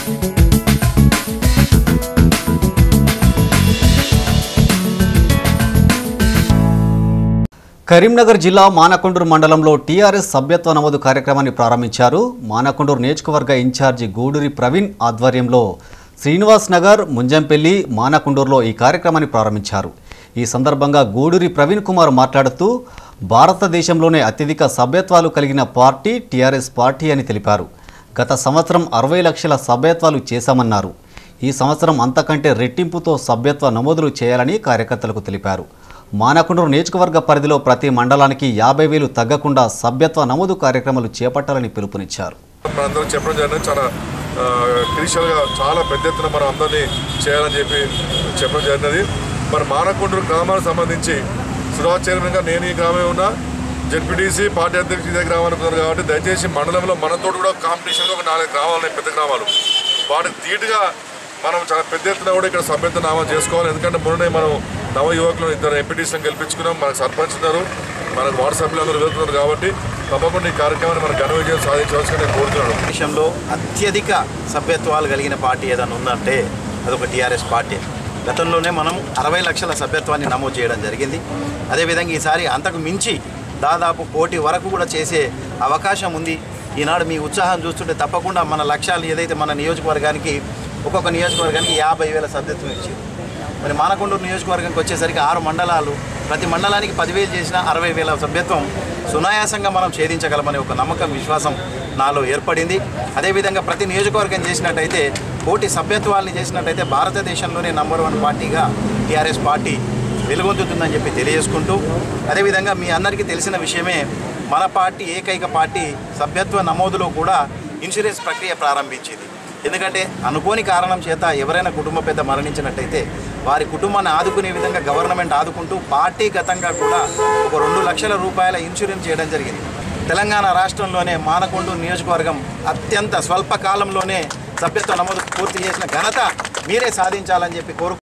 కరీంనగర్ జిల్లా మానకొండూరు మండలంలో టీఆర్ఎస్ సభ్యత్వ నమోదు కార్యక్రమాన్ని ప్రారంభించారు మానకొండూరు నియోజకవర్గ ఇన్ఛార్జి గూడూరి ప్రవీణ్ ఆధ్వర్యంలో శ్రీనివాస్ నగర్ ముంజంపల్లి మానకొండూరులో ఈ కార్యక్రమాన్ని ప్రారంభించారు ఈ సందర్భంగా గూడూరి ప్రవీణ్ కుమార్ మాట్లాడుతూ భారతదేశంలోనే అత్యధిక సభ్యత్వాలు కలిగిన పార్టీ టీఆర్ఎస్ పార్టీ అని తెలిపారు గత సంవత్సరం అరవై లక్షల సభ్యత్వాలు చేశామన్నారు ఈ సంవత్సరం అంతకంటే రెట్టింపుతో సభ్యత్వ నమోదులు చేయాలని కార్యకర్తలకు తెలిపారు మానకొండూరు నియోజకవర్గ పరిధిలో ప్రతి మండలానికి యాభై వేలు తగ్గకుండా సభ్యత్వ నమోదు కార్యక్రమాలు చేపట్టాలని పిలుపునిచ్చారు మనందరం చెప్పడం జరిగింది చాలా క్రిషియల్గా చాలా పెద్ద ఎత్తున మనం అందరినీ చేయాలని చెప్పి చెప్పడం జరిగినది మరి మానకొండూరు గ్రామానికి సంబంధించి సురాజ్ చైర్మన్గా నేను ఈ గ్రామే ఉన్నా జడ్పీటీసీ పార్టీ అధ్యక్షుడు ఇదే గ్రామానికి ఉన్నారు కాబట్టి దయచేసి మండలంలో మనతో కూడా కాంపిటీషన్గా ఒక నాలుగు గ్రామాలు ఉన్నాయి పెద్ద గ్రామాలు వాటికి ధీటుగా మనం చాలా పెద్ద ఎత్తున కూడా ఇక్కడ సభ్యత్వ నామా చేసుకోవాలి ఎందుకంటే మొన్ననే మనం నవ యువకులను ఇద్దరు ఎంపీటీసీలను గెలిపించుకున్నాం మనకు సర్పంచ్ ఉన్నారు మనకు వార్డు సభ్యులు అందరూ వెళ్తున్నారు కాబట్టి తప్పకుండా ఈ కార్యక్రమాన్ని మనం ఘన విజయం సాధించవలసిన నేను కోరుతున్నాను దేశంలో అత్యధిక సభ్యత్వాలు కలిగిన పార్టీ ఏదైనా ఉందంటే అదొక టీఆర్ఎస్ పార్టీ గతంలోనే మనం అరవై లక్షల సభ్యత్వాన్ని నమోదు చేయడం జరిగింది అదేవిధంగా ఈసారి అంతకు మించి దాదాపు కోటి వరకు కూడా చేసే అవకాశం ఉంది ఈనాడు మీ ఉత్సాహం చూస్తుంటే తప్పకుండా మన లక్ష్యాలు ఏదైతే మన నియోజకవర్గానికి ఒక్కొక్క నియోజకవర్గానికి యాభై వేల సభ్యత్వం ఇచ్చింది మరి మానకొండూరు నియోజకవర్గంకి వచ్చేసరికి ఆరు మండలాలు ప్రతి మండలానికి పదివేలు చేసిన అరవై వేల సభ్యత్వం సునాయాసంగా మనం ఛేదించగలమనే ఒక నమ్మకం విశ్వాసం నాలో ఏర్పడింది అదేవిధంగా ప్రతి నియోజకవర్గం చేసినట్టయితే కోటి సభ్యత్వాల్ని చేసినట్టయితే భారతదేశంలోనే నంబర్ వన్ పార్టీగా టీఆర్ఎస్ పార్టీ వెలుగొందుతుందని చెప్పి తెలియజేసుకుంటూ అదేవిధంగా మీ అందరికీ తెలిసిన విషయమే మన పార్టీ ఏకైక పార్టీ సభ్యత్వ నమోదులో కూడా ఇన్సూరెన్స్ ప్రక్రియ ప్రారంభించింది ఎందుకంటే అనుకోని కారణం చేత ఎవరైనా కుటుంబ పెద్ద మరణించినట్టయితే వారి కుటుంబాన్ని ఆదుకునే విధంగా గవర్నమెంట్ ఆదుకుంటూ పార్టీగతంగా కూడా ఒక రెండు లక్షల రూపాయల ఇన్సూరెన్స్ చేయడం జరిగింది తెలంగాణ రాష్ట్రంలోనే మానకొండ నియోజకవర్గం అత్యంత స్వల్ప కాలంలోనే సభ్యత్వ నమోదు పూర్తి చేసిన ఘనత మీరే సాధించాలని చెప్పి కోరు